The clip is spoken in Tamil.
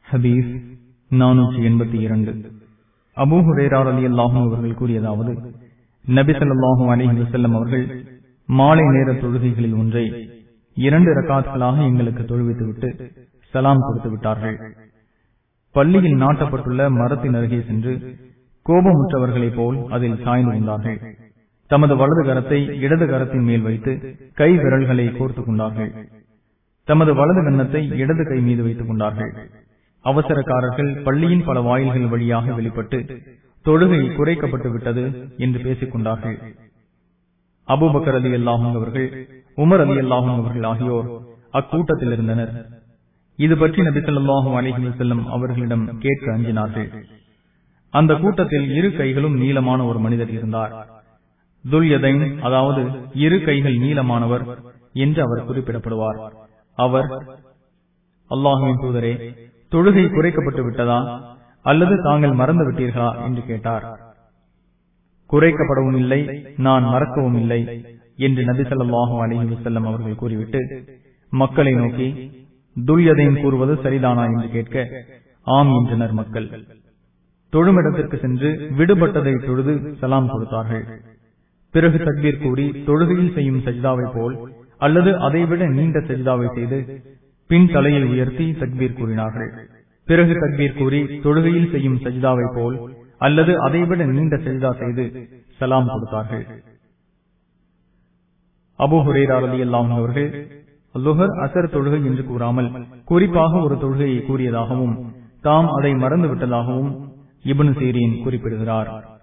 ஹதீஸ் நானூற்றி எண்பத்தி இரண்டு அபூ ஹுரேரார் அலி அல்லாஹும் அவர்கள் கூறியதாவது நபி ஸல்லல்லாஹு அலைஹி வஸல்லம் அவர்கள் மாலை நேர தொழுகைகளில் ஒன்றை இரண்டு ரக்காத்களாக எங்களுக்கு தொழுவித்துவிட்டு சலாம் கொடுத்து விட்டார்கள் பள்ளியில் நாட்டப்பட்டுள்ள மரத்தின் அருகே சென்று கோபமுற்றவர்களைப் போல் அதில் சாய்ந்து கொண்டார்கள் தமது வலது கரத்தை இடது கரத்தின் மேல் வைத்து கை விரல்களை கோர்த்துக் கொண்டார்கள் தமது வலது கன்னத்தை இடது கை மீது வைத்துக் கொண்டார்கள் அவசரக்காரர்கள் பள்ளியின் பல வாயில்கள் வழியாக வெளிப்பட்டு தொழுகை குறைக்கப்பட்டு விட்டது என்று பேசிக் கொண்டார்கள் அபுபக்கர் அலி அல்லாஹும் அவர்கள் உமர் அலி அல்லாஹும் அவர்கள் ஆகியோர் அக்கூட்டத்தில் இருந்தனர் இது பற்றி நபி சொல்லாஹும் அலிஹி செல்லம் அவர்களிடம் கேட்க அஞ்சினார்கள் அந்த கூட்டத்தில் இரு கைகளும் நீளமான ஒரு மனிதர் இருந்தார் துல்யதைன் அதாவது இரு கைகள் நீளமானவர் என்று அவர் குறிப்பிடப்படுவார் அவர் அல்லாஹுவின் தூதரே தொழுகை குறைக்கப்பட்டு விட்டதா அல்லது தாங்கள் மறந்து விட்டீர்களா என்று கேட்டார் குறைக்கப்படவும் இல்லை நான் மறக்கவும் இல்லை என்று நபி சொல்லாஹு அலஹி வசல்லம் அவர்கள் கூறிவிட்டு மக்களை நோக்கி துல்யதைன் கூறுவது சரிதானா என்று கேட்க ஆம் என்றனர் மக்கள் தொழுமிடத்திற்கு சென்று விடுபட்டதை தொழுது சலாம் கொடுத்தார்கள் பிறகு தக்பீர் கூறி தொழுகையில் செய்யும் சஜிதாவை போல் அல்லது அதைவிட நீண்ட சஜிதாவை செய்து பின் தலையை உயர்த்தி தக்பீர் கூறினார்கள் பிறகு தக்பீர் கூறி தொழுகையில் செய்யும் சஜிதாவை போல் அல்லது அதைவிட நீண்ட சஜிதா செய்து சலாம் கொடுத்தார்கள் அபு ஹுரேரா அலி அல்லாம் அவர்கள் லுஹர் அசர் தொழுகை என்று கூறாமல் குறிப்பாக ஒரு தொழுகையை கூறியதாகவும் தாம் அதை மறந்து விட்டதாகவும் இபனு சீரின் குறிப்பிடுகிறார்